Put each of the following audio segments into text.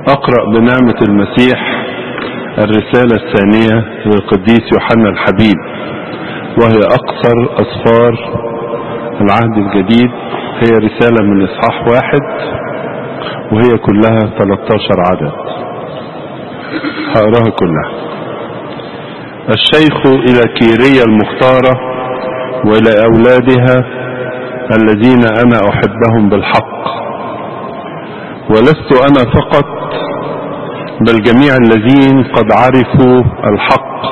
أقرأ بنعمة المسيح الرسالة الثانية للقديس يوحنا الحبيب وهي أقصر أسفار العهد الجديد هي رسالة من إصحاح واحد وهي كلها 13 عدد هقراها كلها الشيخ إلى كيرية المختارة وإلى أولادها الذين أنا أحبهم بالحق ولست أنا فقط بل جميع الذين قد عرفوا الحق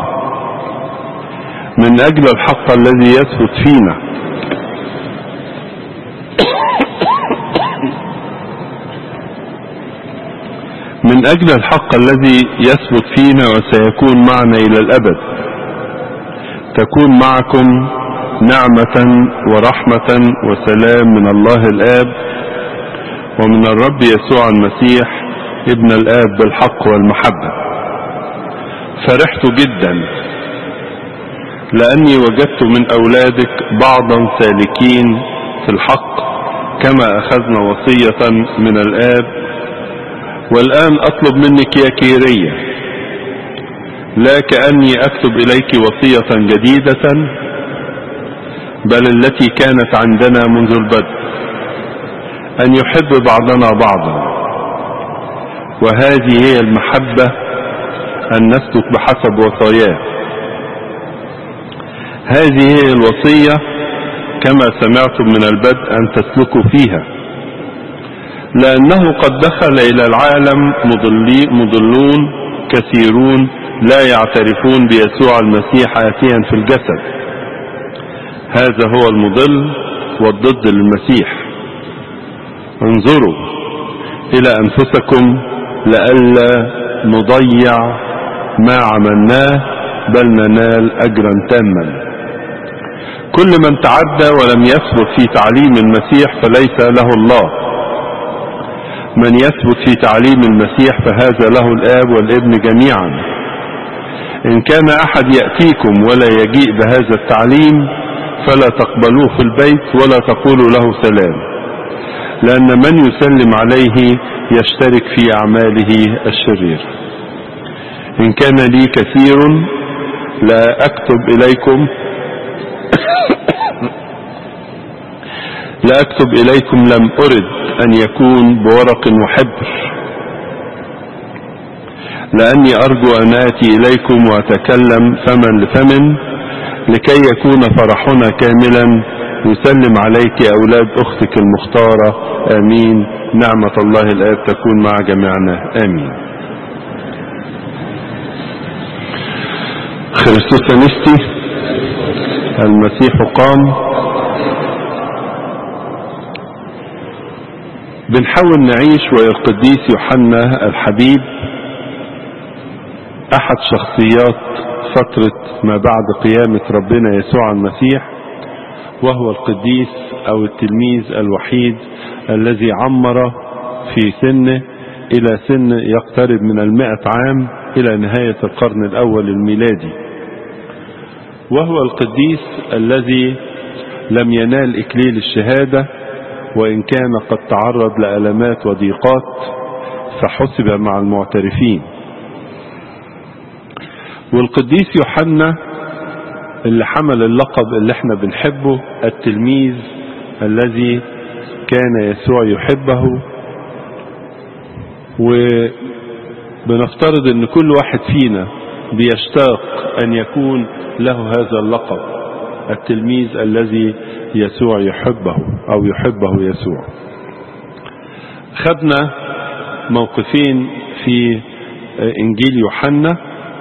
من أجل الحق الذي يثبت فينا من أجل الحق الذي يثبت فينا وسيكون معنا إلى الأبد تكون معكم نعمة ورحمة وسلام من الله الآب ومن الرب يسوع المسيح ابن الآب بالحق والمحبة فرحت جدا لأني وجدت من أولادك بعضا سالكين في الحق كما أخذنا وصية من الآب والآن أطلب منك يا كيرية لا كأني أكتب إليك وصية جديدة بل التي كانت عندنا منذ البدء أن يحب بعضنا بعضا وهذه هي المحبة أن نسلك بحسب وصاياه هذه هي الوصية كما سمعتم من البدء أن تسلكوا فيها لأنه قد دخل إلى العالم مضلي مضلون كثيرون لا يعترفون بيسوع المسيح آتيا في الجسد هذا هو المضل والضد للمسيح انظروا إلى أنفسكم لئلا نضيع ما عملناه بل ننال أجرا تاما كل من تعدى ولم يثبت في تعليم المسيح فليس له الله من يثبت في تعليم المسيح فهذا له الآب والابن جميعا إن كان أحد يأتيكم ولا يجيء بهذا التعليم فلا تقبلوه في البيت ولا تقولوا له سلام لأن من يسلم عليه يشترك في أعماله الشرير إن كان لي كثير لا أكتب إليكم لا أكتب إليكم لم أرد أن يكون بورق وحبر لأني أرجو أن آتي إليكم وأتكلم فما لفم لكي يكون فرحنا كاملا يسلم عليك أولاد أختك المختارة آمين نعمة الله الآب تكون مع جميعنا آمين خريستوس أنستي المسيح قام بنحاول نعيش ويا القديس يوحنا الحبيب أحد شخصيات فترة ما بعد قيامة ربنا يسوع المسيح وهو القديس أو التلميذ الوحيد الذي عمر في سنه إلى سن يقترب من المائة عام إلى نهاية القرن الأول الميلادي وهو القديس الذي لم ينال إكليل الشهادة وإن كان قد تعرض لألمات وضيقات فحسب مع المعترفين والقديس يوحنا اللي حمل اللقب اللي احنا بنحبه التلميذ الذي كان يسوع يحبه وبنفترض ان كل واحد فينا بيشتاق ان يكون له هذا اللقب التلميذ الذي يسوع يحبه او يحبه يسوع خدنا موقفين في انجيل يوحنا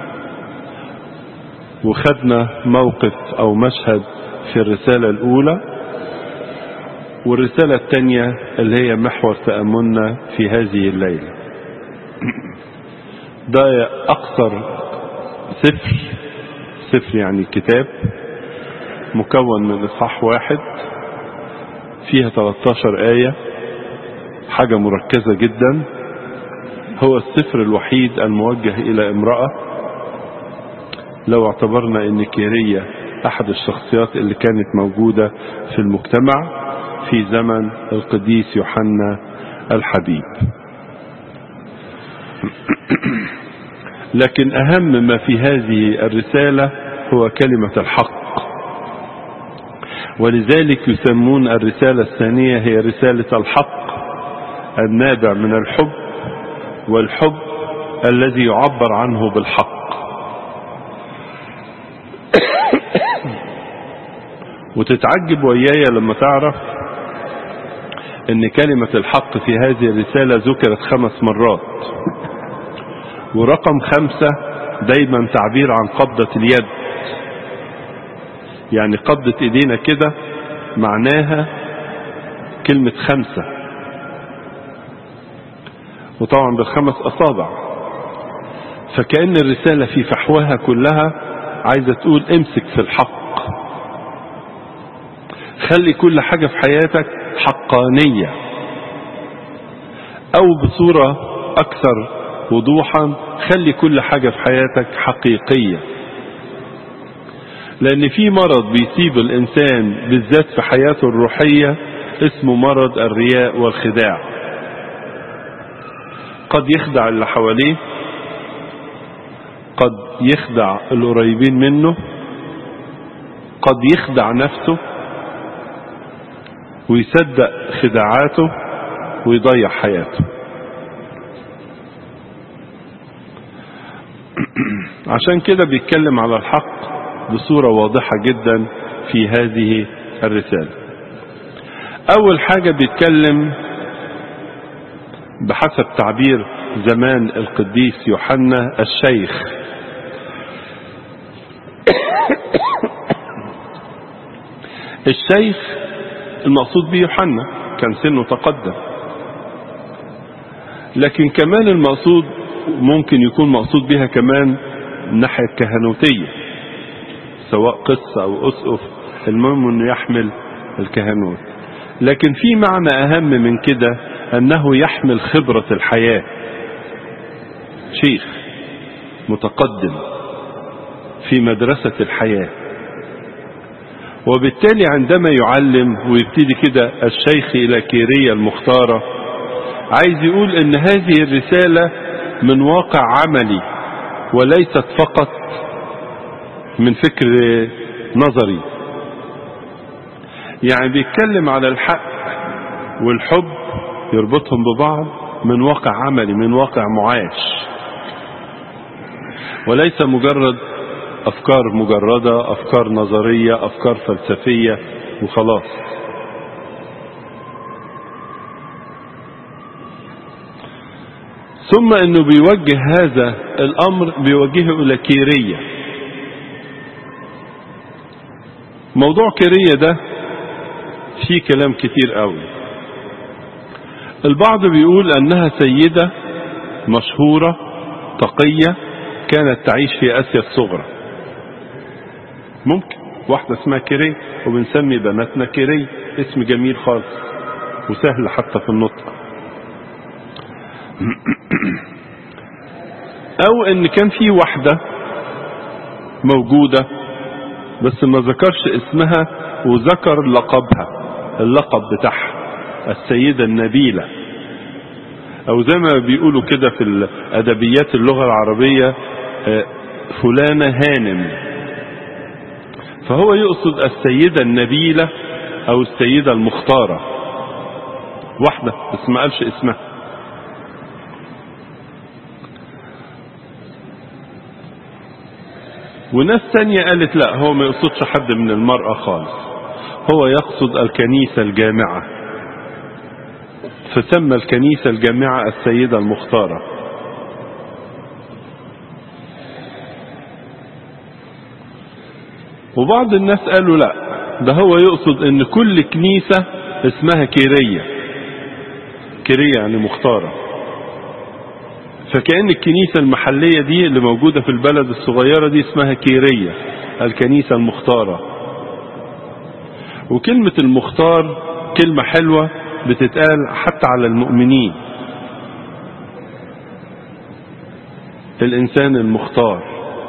وخدنا موقف او مشهد في الرسالة الاولى والرسالة الثانية اللي هي محور تأملنا في هذه الليلة ده اقصر سفر سفر يعني كتاب مكون من اصحاح واحد فيها 13 آية حاجة مركزة جدا هو السفر الوحيد الموجه إلى امرأة لو اعتبرنا ان كيرية احد الشخصيات اللي كانت موجودة في المجتمع في زمن القديس يوحنا الحبيب لكن أهم ما في هذه الرسالة هو كلمة الحق ولذلك يسمون الرسالة الثانية هي رسالة الحق النابع من الحب والحب الذي يعبر عنه بالحق وتتعجب وياي لما تعرف ان كلمة الحق في هذه الرسالة ذكرت خمس مرات ورقم خمسة دايما تعبير عن قبضة اليد يعني قبضة ايدينا كده معناها كلمة خمسة وطبعا بالخمس اصابع فكأن الرسالة في فحواها كلها عايزة تقول امسك في الحق خلي كل حاجة في حياتك حقانية او بصورة اكثر وضوحا خلي كل حاجة في حياتك حقيقية لان في مرض بيصيب الانسان بالذات في حياته الروحية اسمه مرض الرياء والخداع قد يخدع اللي حواليه قد يخدع القريبين منه قد يخدع نفسه ويصدق خداعاته ويضيع حياته عشان كده بيتكلم على الحق بصورة واضحة جدا في هذه الرسالة أول حاجة بيتكلم بحسب تعبير زمان القديس يوحنا الشيخ الشيخ المقصود به يوحنا كان سنه تقدم لكن كمان المقصود ممكن يكون مقصود بها كمان الناحية الكهنوتية سواء قس أو أسقف المهم أنه يحمل الكهنوت لكن في معنى أهم من كده أنه يحمل خبرة الحياة شيخ متقدم في مدرسة الحياة وبالتالي عندما يعلم ويبتدي كده الشيخ إلى كيرية المختارة عايز يقول ان هذه الرسالة من واقع عملي وليست فقط من فكر نظري يعني بيتكلم على الحق والحب يربطهم ببعض من واقع عملي من واقع معاش وليس مجرد افكار مجردة افكار نظرية افكار فلسفية وخلاص ثم انه بيوجه هذا الامر بيوجهه الى كيرية موضوع كيرية ده فيه كلام كتير قوي البعض بيقول انها سيدة مشهورة تقية كانت تعيش في اسيا الصغرى ممكن واحدة اسمها كيري وبنسمي بناتنا كيري اسم جميل خالص وسهل حتى في النطق او ان كان في واحدة موجودة بس ما ذكرش اسمها وذكر لقبها اللقب بتاعها السيدة النبيلة او زي ما بيقولوا كده في الادبيات اللغة العربية فلانة هانم فهو يقصد السيدة النبيلة او السيدة المختارة واحدة بس ما قالش اسمها وناس تانية قالت لا هو ما يقصدش حد من المرأة خالص هو يقصد الكنيسة الجامعة فسمى الكنيسة الجامعة السيدة المختارة وبعض الناس قالوا لا ده هو يقصد ان كل كنيسة اسمها كيرية كيرية يعني مختارة فكأن الكنيسة المحلية دي اللي موجودة في البلد الصغيرة دي اسمها كيرية الكنيسة المختارة وكلمة المختار كلمة حلوة بتتقال حتى على المؤمنين الإنسان المختار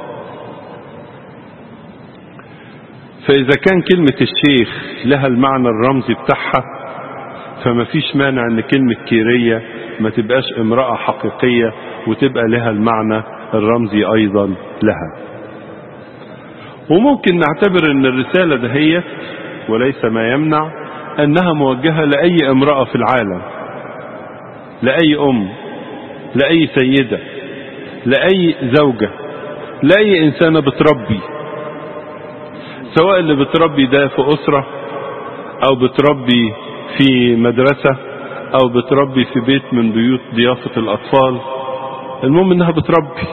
فإذا كان كلمة الشيخ لها المعنى الرمزي بتاعها فما فيش مانع ان كلمة كيرية ما تبقاش امرأة حقيقية وتبقى لها المعنى الرمزي أيضا لها وممكن نعتبر أن الرسالة دهيت وليس ما يمنع أنها موجهة لأي امرأة في العالم لأي أم لأي سيدة لأي زوجة لأي إنسانة بتربي سواء اللي بتربي ده في أسرة أو بتربي في مدرسة أو بتربي في بيت من بيوت ضيافة الأطفال المهم إنها بتربي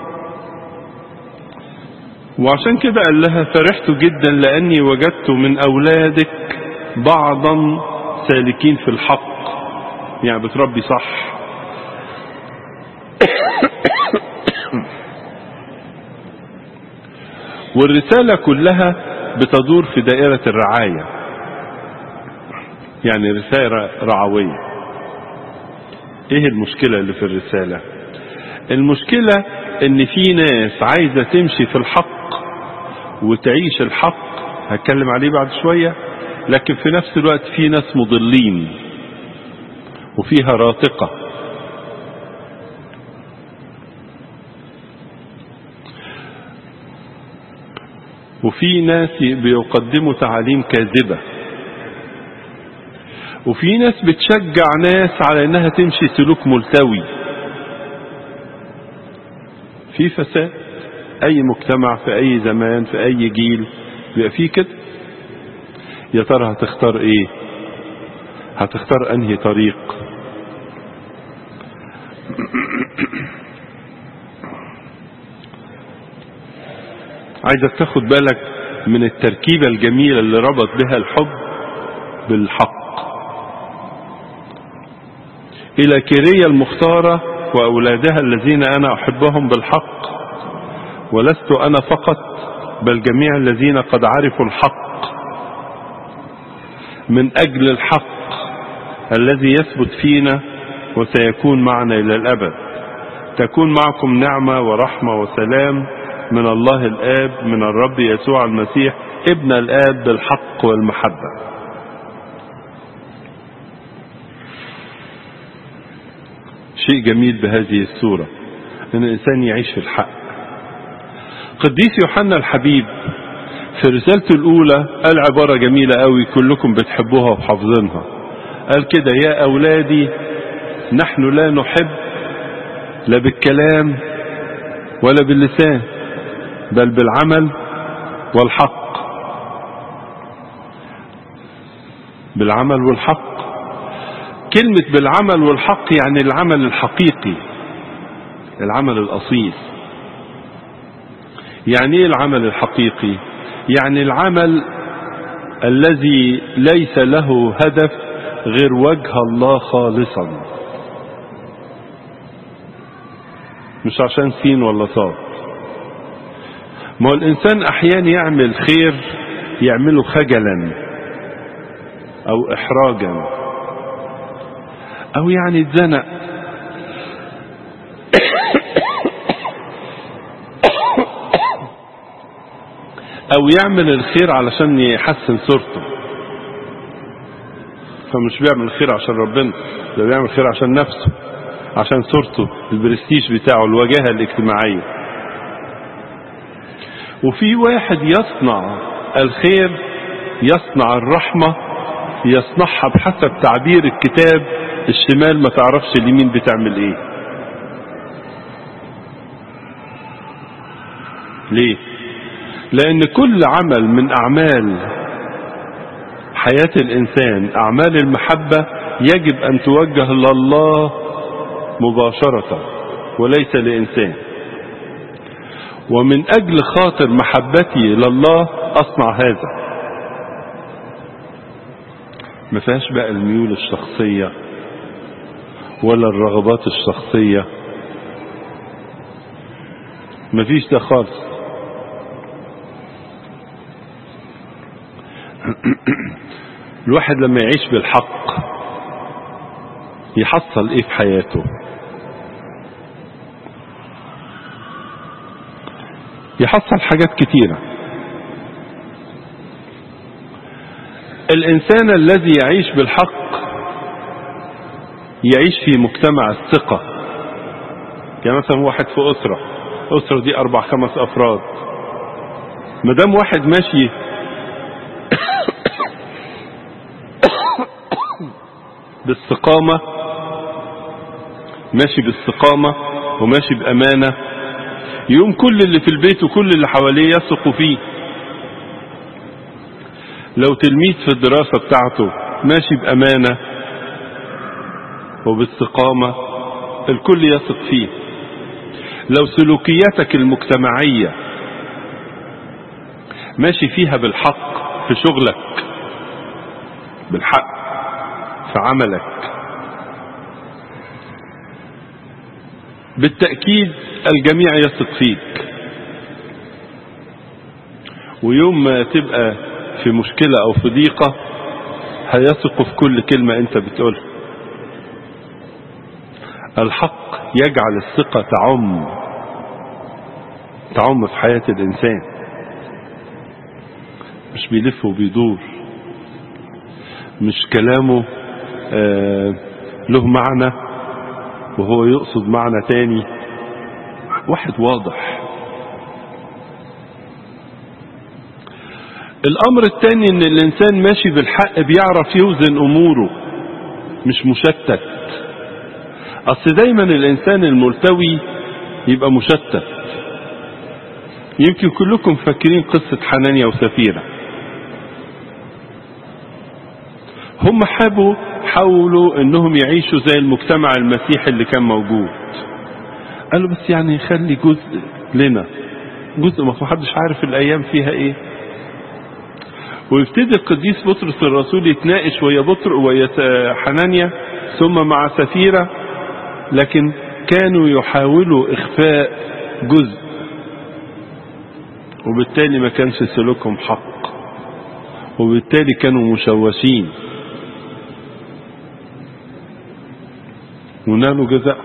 وعشان كده قال لها فرحت جدا لأني وجدت من أولادك بعضا سالكين في الحق يعني بتربي صح والرسالة كلها بتدور في دائرة الرعاية يعني رسالة رعوية ايه المشكلة اللي في الرسالة المشكلة ان في ناس عايزة تمشي في الحق وتعيش الحق هتكلم عليه بعد شوية لكن في نفس الوقت في ناس مضلين وفيها راتقة وفي ناس بيقدموا تعاليم كاذبة وفي ناس بتشجع ناس على انها تمشي سلوك ملتوي في فساد اي مجتمع في اي زمان في اي جيل بيبقى فيه كده يا ترى هتختار ايه هتختار انهي طريق عايزك تاخد بالك من التركيبة الجميلة اللي ربط بها الحب بالحق إلى كيرية المختارة وأولادها الذين أنا أحبهم بالحق ولست أنا فقط بل جميع الذين قد عرفوا الحق من أجل الحق الذي يثبت فينا وسيكون معنا إلى الأبد تكون معكم نعمة ورحمة وسلام من الله الآب من الرب يسوع المسيح ابن الآب بالحق والمحبة شيء جميل بهذه الصورة أن الإنسان يعيش في الحق قديس يوحنا الحبيب في رسالته الأولى قال عبارة جميلة قوي كلكم بتحبوها وحافظينها قال كده يا أولادي نحن لا نحب لا بالكلام ولا باللسان بل بالعمل والحق بالعمل والحق كلمة بالعمل والحق يعني العمل الحقيقي العمل الأصيل يعني ايه العمل الحقيقي يعني العمل الذي ليس له هدف غير وجه الله خالصا مش عشان سين ولا صاد ما هو الإنسان أحيانا يعمل خير يعمله خجلا أو إحراجا أو يعني اتزنق أو يعمل الخير علشان يحسن صورته فمش بيعمل الخير عشان ربنا ده بيعمل الخير عشان نفسه عشان صورته البرستيج بتاعه الوجاهة الاجتماعية وفي واحد يصنع الخير يصنع الرحمة يصنعها بحسب تعبير الكتاب الشمال ما تعرفش اليمين بتعمل ايه ليه لان كل عمل من اعمال حياة الانسان اعمال المحبة يجب ان توجه لله مباشرة وليس لانسان ومن اجل خاطر محبتي لله اصنع هذا ما فيهاش بقى الميول الشخصية ولا الرغبات الشخصية ما فيش ده خالص الواحد لما يعيش بالحق يحصل ايه في حياته يحصل حاجات كتيرة الإنسان الذي يعيش بالحق يعيش في مجتمع الثقة يعني مثلا واحد في أسرة أسرة دي أربع خمس أفراد ما دام واحد ماشي باستقامة ماشي باستقامة وماشي بأمانة يوم كل اللي في البيت وكل اللي حواليه يثقوا فيه لو تلميذ في الدراسة بتاعته ماشي بأمانة وباستقامة الكل يثق فيه لو سلوكياتك المجتمعية ماشي فيها بالحق في شغلك بالحق في عملك بالتأكيد الجميع يثق فيك ويوم ما تبقى في مشكلة أو في ضيقة هيثقوا في كل كلمة أنت بتقولها الحق يجعل الثقة تعم تعم في حياة الإنسان مش بيلف وبيدور مش كلامه آه له معنى وهو يقصد معنى تاني واحد واضح الامر الثاني ان الانسان ماشي بالحق بيعرف يوزن اموره مش مشتت اصل دايما الانسان الملتوي يبقى مشتت يمكن كلكم فاكرين قصة حنانيا وسفيرة هم حابوا حاولوا انهم يعيشوا زي المجتمع المسيحي اللي كان موجود قالوا بس يعني خلي جزء لنا جزء ما حدش عارف الايام فيها ايه ويبتدي القديس بطرس الرسول يتناقش ويا بطر ويا حنانيا ثم مع سفيرة لكن كانوا يحاولوا اخفاء جزء وبالتالي ما كانش سلوكهم حق وبالتالي كانوا مشوشين ونالوا جزاء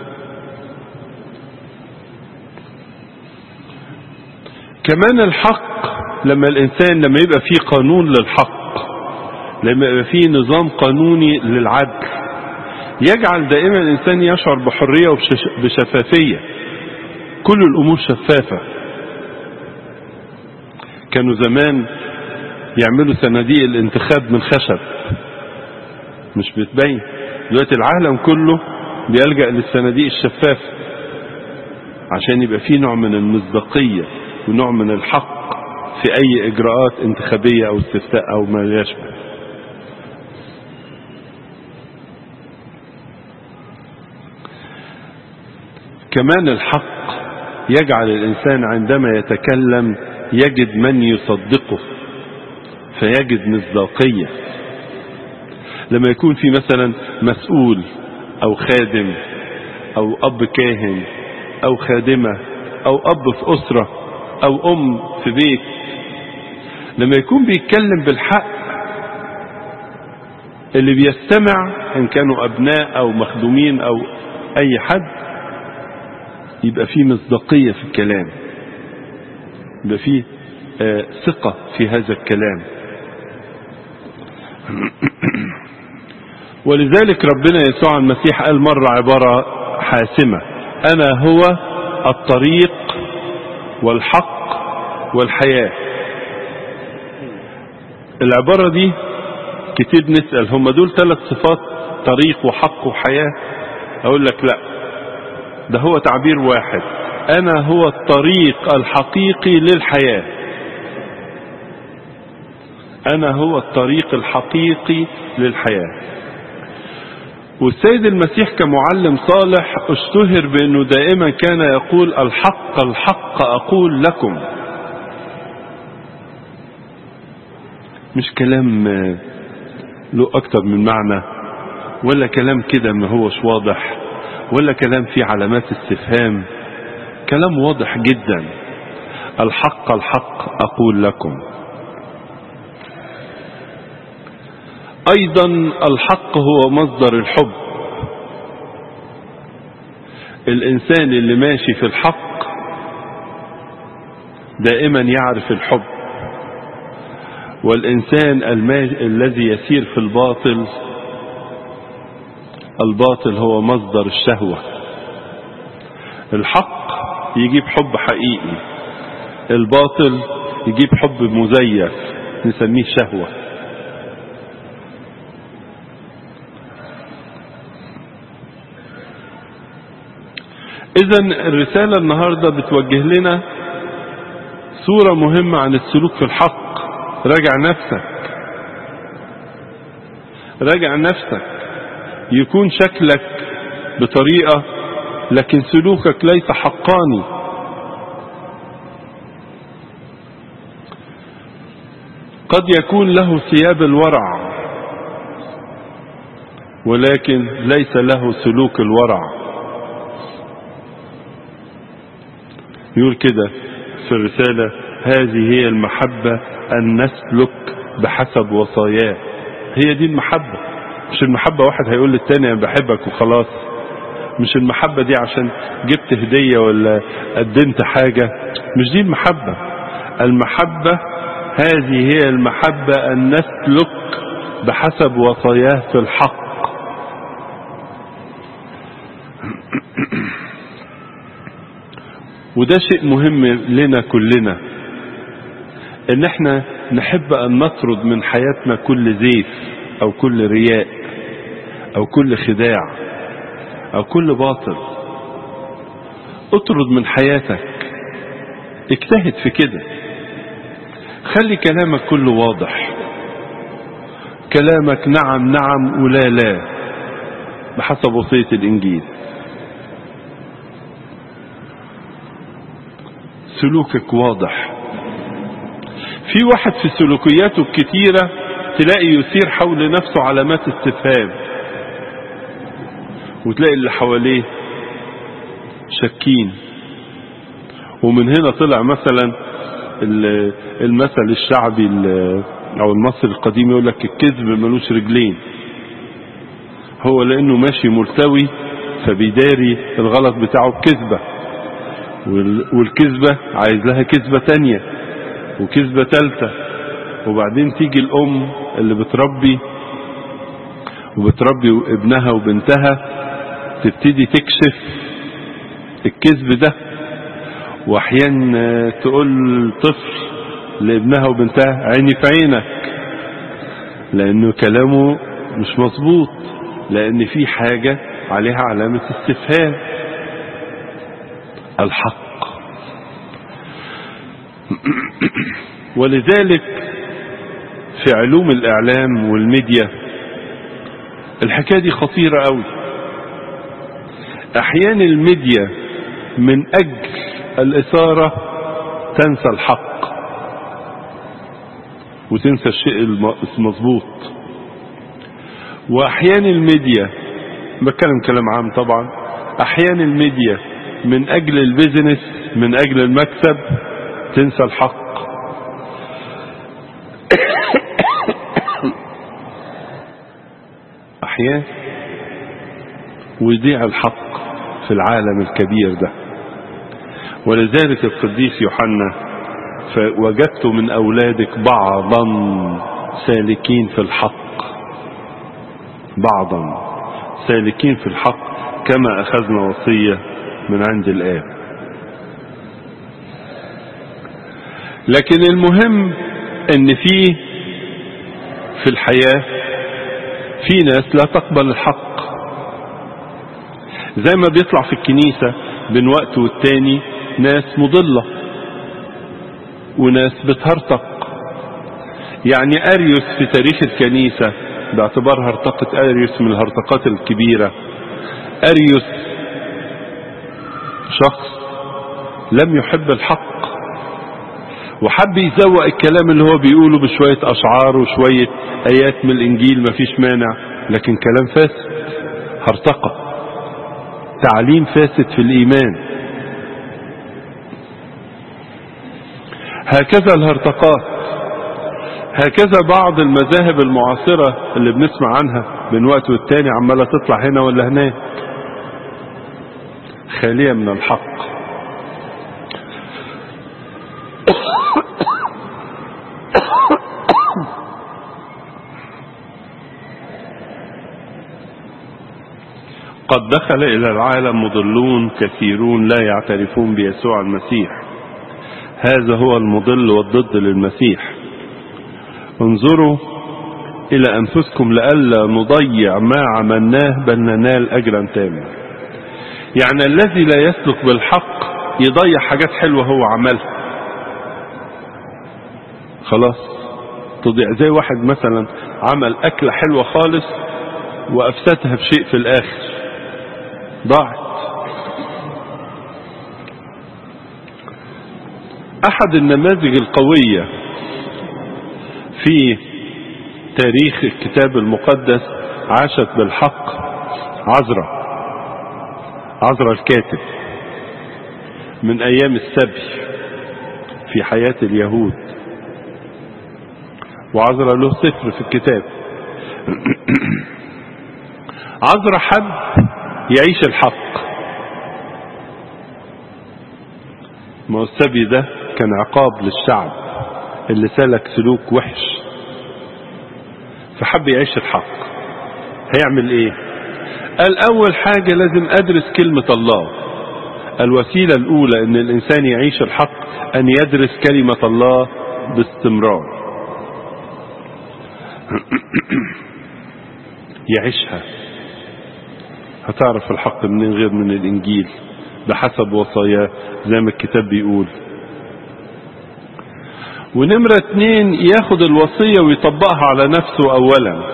كمان الحق لما الإنسان لما يبقى فيه قانون للحق لما يبقى فيه نظام قانوني للعدل يجعل دائما الإنسان يشعر بحرية وبشفافية كل الأمور شفافة كانوا زمان يعملوا صناديق الانتخاب من خشب مش بتبين دلوقتي العالم كله بيلجأ للصناديق الشفافة عشان يبقى فيه نوع من المصداقية ونوع من الحق في أي إجراءات انتخابية أو استفتاء أو ما يشبه كمان الحق يجعل الإنسان عندما يتكلم يجد من يصدقه فيجد مصداقية لما يكون في مثلا مسؤول أو خادم أو أب كاهن أو خادمة أو أب في أسرة أو أم في بيت لما يكون بيتكلم بالحق اللي بيستمع إن كانوا أبناء أو مخدومين أو أي حد يبقى فيه مصداقية في الكلام يبقى فيه آه ثقة في هذا الكلام ولذلك ربنا يسوع المسيح قال مرة عبارة حاسمة أنا هو الطريق والحق والحياة العبارة دي كتير نسأل هم دول ثلاث صفات طريق وحق وحياة أقول لك لا ده هو تعبير واحد أنا هو الطريق الحقيقي للحياة أنا هو الطريق الحقيقي للحياة والسيد المسيح كمعلم صالح اشتهر بأنه دائما كان يقول الحق الحق أقول لكم مش كلام له أكتر من معنى ولا كلام كده ما هوش واضح ولا كلام فيه علامات استفهام كلام واضح جدا الحق الحق أقول لكم أيضا الحق هو مصدر الحب الإنسان اللي ماشي في الحق دائما يعرف الحب والإنسان الذي يسير في الباطل الباطل هو مصدر الشهوة الحق يجيب حب حقيقي الباطل يجيب حب مزيف نسميه شهوة إذا الرسالة النهاردة بتوجه لنا صورة مهمة عن السلوك في الحق راجع نفسك راجع نفسك يكون شكلك بطريقة لكن سلوكك ليس حقاني قد يكون له ثياب الورع ولكن ليس له سلوك الورع يقول كده في الرسالة هذه هي المحبة أن نسلك بحسب وصاياه هي دي المحبة مش المحبة واحد هيقول للتاني أنا بحبك وخلاص مش المحبة دي عشان جبت هدية ولا قدمت حاجة مش دي المحبة المحبة هذه هي المحبة أن نسلك بحسب وصاياه في الحق وده شيء مهم لنا كلنا ان احنا نحب ان نطرد من حياتنا كل زيف او كل رياء او كل خداع او كل باطل اطرد من حياتك اجتهد في كده خلي كلامك كله واضح كلامك نعم نعم ولا لا بحسب وصية الانجيل سلوكك واضح في واحد في سلوكياته الكتيرة تلاقي يثير حول نفسه علامات استفهام وتلاقي اللي حواليه شاكين ومن هنا طلع مثلا المثل الشعبي او المصري القديم يقول لك الكذب ملوش رجلين هو لانه ماشي ملتوي فبيداري الغلط بتاعه بكذبه والكذبة عايز لها كذبة تانية وكذبة تالتة وبعدين تيجي الأم اللي بتربي وبتربي ابنها وبنتها تبتدي تكشف الكذب ده واحيانا تقول طفل لابنها وبنتها عيني في عينك لانه كلامه مش مظبوط لان في حاجة عليها علامة استفهام الحق ولذلك في علوم الإعلام والميديا الحكاية دي خطيرة قوي أحيانا الميديا من أجل الإثارة تنسى الحق وتنسى الشيء المظبوط وأحيانا الميديا بتكلم كلام عام طبعا أحيانا الميديا من أجل البيزنس من أجل المكسب تنسى الحق أحيانا ويضيع الحق في العالم الكبير ده ولذلك القديس يوحنا فوجدت من أولادك بعضا سالكين في الحق بعضا سالكين في الحق كما أخذنا وصية من عند الآب لكن المهم ان في في الحياة في ناس لا تقبل الحق زي ما بيطلع في الكنيسة بين وقت والتاني ناس مضلة وناس بتهرطق يعني أريوس في تاريخ الكنيسة باعتبار هرطقة أريوس من الهرطقات الكبيرة أريوس شخص لم يحب الحق وحب يزوق الكلام اللي هو بيقوله بشوية أشعار وشوية آيات من الإنجيل مفيش مانع لكن كلام فاسد هرطقة تعليم فاسد في الإيمان هكذا الهرطقات هكذا بعض المذاهب المعاصرة اللي بنسمع عنها من وقت والتاني عمالة تطلع هنا ولا هناك خالية من الحق قد دخل إلى العالم مضلون كثيرون لا يعترفون بيسوع المسيح هذا هو المضل والضد للمسيح انظروا إلى أنفسكم لئلا نضيع ما عملناه بل ننال أجرا تاما يعني الذي لا يسلك بالحق يضيع حاجات حلوة هو عملها خلاص تضيع زي واحد مثلا عمل أكلة حلوة خالص وأفسدها بشيء في الآخر ضاعت أحد النماذج القوية في تاريخ الكتاب المقدس عاشت بالحق عذرا عذرا الكاتب من أيام السبي في حياة اليهود وعذرا له سفر في الكتاب عذرا حب يعيش الحق ما هو السبي ده كان عقاب للشعب اللي سلك سلوك وحش فحب يعيش الحق هيعمل ايه قال اول حاجة لازم ادرس كلمة الله الوسيلة الاولى ان الانسان يعيش الحق ان يدرس كلمة الله باستمرار يعيشها هتعرف الحق من غير من الانجيل بحسب وصاياه زي ما الكتاب بيقول ونمرة اتنين ياخد الوصية ويطبقها على نفسه اولا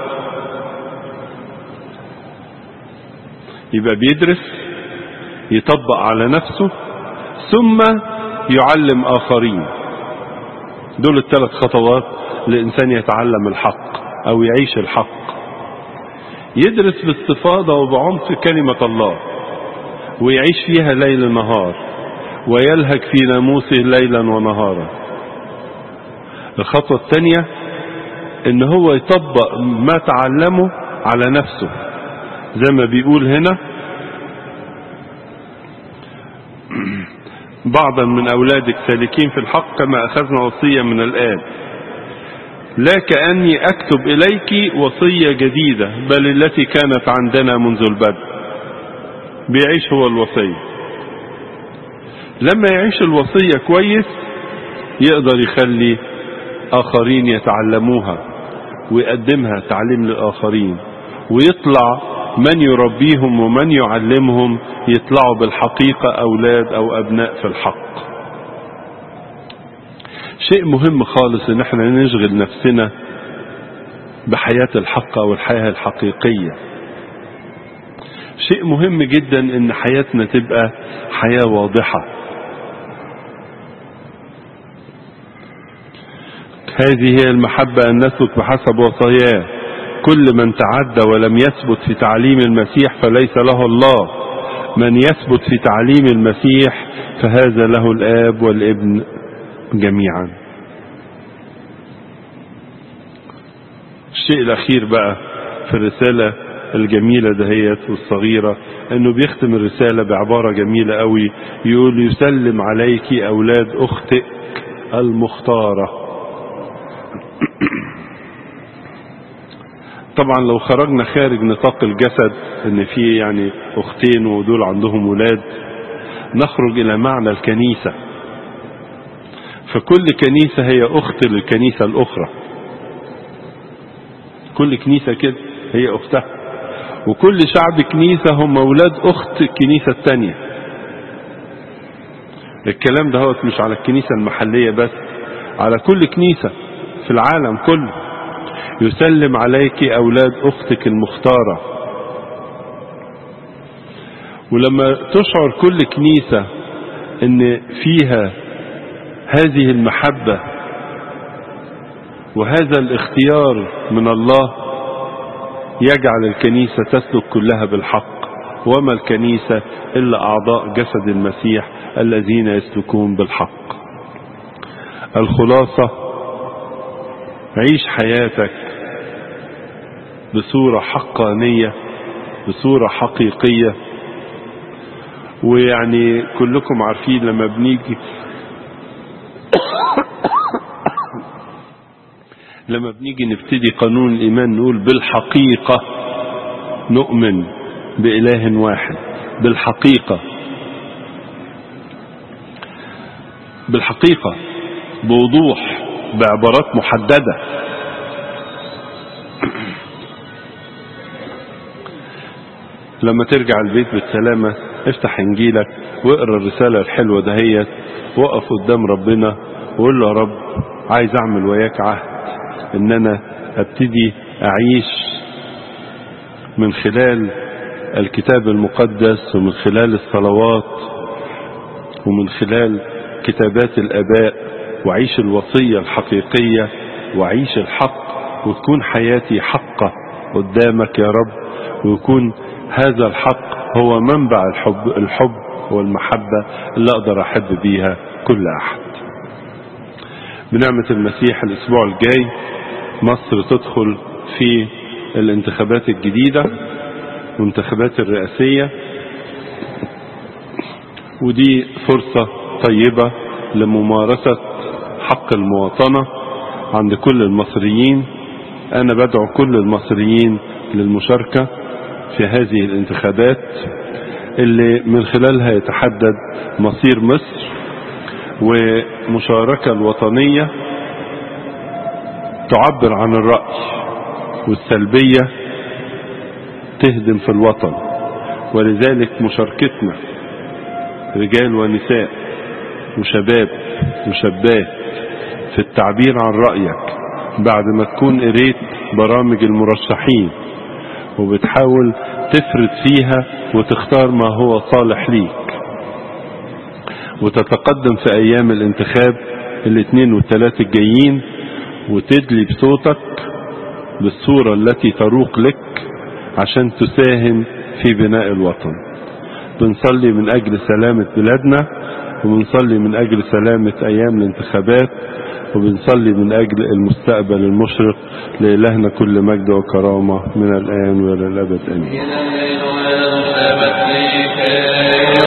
يبقى بيدرس يطبق على نفسه ثم يعلم اخرين دول الثلاث خطوات لانسان يتعلم الحق او يعيش الحق يدرس باستفاضة وبعمق كلمة الله ويعيش فيها ليل نهار ويلهج في ناموسه ليلا ونهارا الخطوة الثانية ان هو يطبق ما تعلمه على نفسه زي ما بيقول هنا بعضا من اولادك سالكين في الحق كما اخذنا وصية من الاب لا كأني اكتب اليك وصية جديدة بل التي كانت عندنا منذ البدء بيعيش هو الوصية لما يعيش الوصية كويس يقدر يخلي آخرين يتعلموها ويقدمها تعليم للآخرين ويطلع من يربيهم ومن يعلمهم يطلعوا بالحقيقة أولاد أو أبناء في الحق شيء مهم خالص ان احنا نشغل نفسنا بحياة الحق او الحياة الحقيقية شيء مهم جدا ان حياتنا تبقى حياة واضحة هذه هي المحبة أن نسلك بحسب وصاياه كل من تعدى ولم يثبت في تعليم المسيح فليس له الله من يثبت في تعليم المسيح فهذا له الآب والابن جميعا الشيء الأخير بقى في الرسالة الجميلة دهيت والصغيرة انه بيختم الرسالة بعبارة جميلة قوي يقول يسلم عليك اولاد اختك المختارة طبعا لو خرجنا خارج نطاق الجسد ان في يعني اختين ودول عندهم ولاد نخرج الى معنى الكنيسة فكل كنيسة هي اخت للكنيسة الاخرى كل كنيسة كده هي اختها وكل شعب كنيسة هم اولاد اخت الكنيسة التانية الكلام ده مش على الكنيسة المحلية بس على كل كنيسة في العالم كله يسلم عليك أولاد أختك المختارة ولما تشعر كل كنيسة ان فيها هذه المحبة وهذا الاختيار من الله يجعل الكنيسة تسلك كلها بالحق وما الكنيسة إلا أعضاء جسد المسيح الذين يسلكون بالحق الخلاصة عيش حياتك بصورة حقانية بصورة حقيقية ويعني كلكم عارفين لما بنيجي لما بنيجي نبتدي قانون الإيمان نقول بالحقيقة نؤمن بإله واحد بالحقيقة بالحقيقة بوضوح بعبارات محددة لما ترجع البيت بالسلامة افتح انجيلك واقرا الرسالة الحلوة دهيت وقف قدام ربنا وقول له يا رب عايز اعمل وياك عهد ان انا ابتدي اعيش من خلال الكتاب المقدس ومن خلال الصلوات ومن خلال كتابات الاباء واعيش الوصية الحقيقية واعيش الحق وتكون حياتي حقة قدامك يا رب ويكون هذا الحق هو منبع الحب الحب والمحبة اللي اقدر احب بيها كل احد بنعمة المسيح الاسبوع الجاي مصر تدخل في الانتخابات الجديدة وانتخابات الرئاسية ودي فرصة طيبة لممارسة حق المواطنة عند كل المصريين انا بدعو كل المصريين للمشاركة في هذه الانتخابات اللي من خلالها يتحدد مصير مصر ومشاركة الوطنية تعبر عن الرأي والسلبية تهدم في الوطن ولذلك مشاركتنا رجال ونساء وشباب وشابات في التعبير عن رأيك بعد ما تكون قريت برامج المرشحين وبتحاول تفرد فيها وتختار ما هو صالح ليك وتتقدم في ايام الانتخاب الاثنين والثلاث الجايين وتدلي بصوتك بالصورة التي تروق لك عشان تساهم في بناء الوطن بنصلي من اجل سلامة بلادنا وبنصلي من اجل سلامة ايام الانتخابات وبنصلي من اجل المستقبل المشرق لإلهنا كل مجد وكرامة من الآن والى الأبد آمين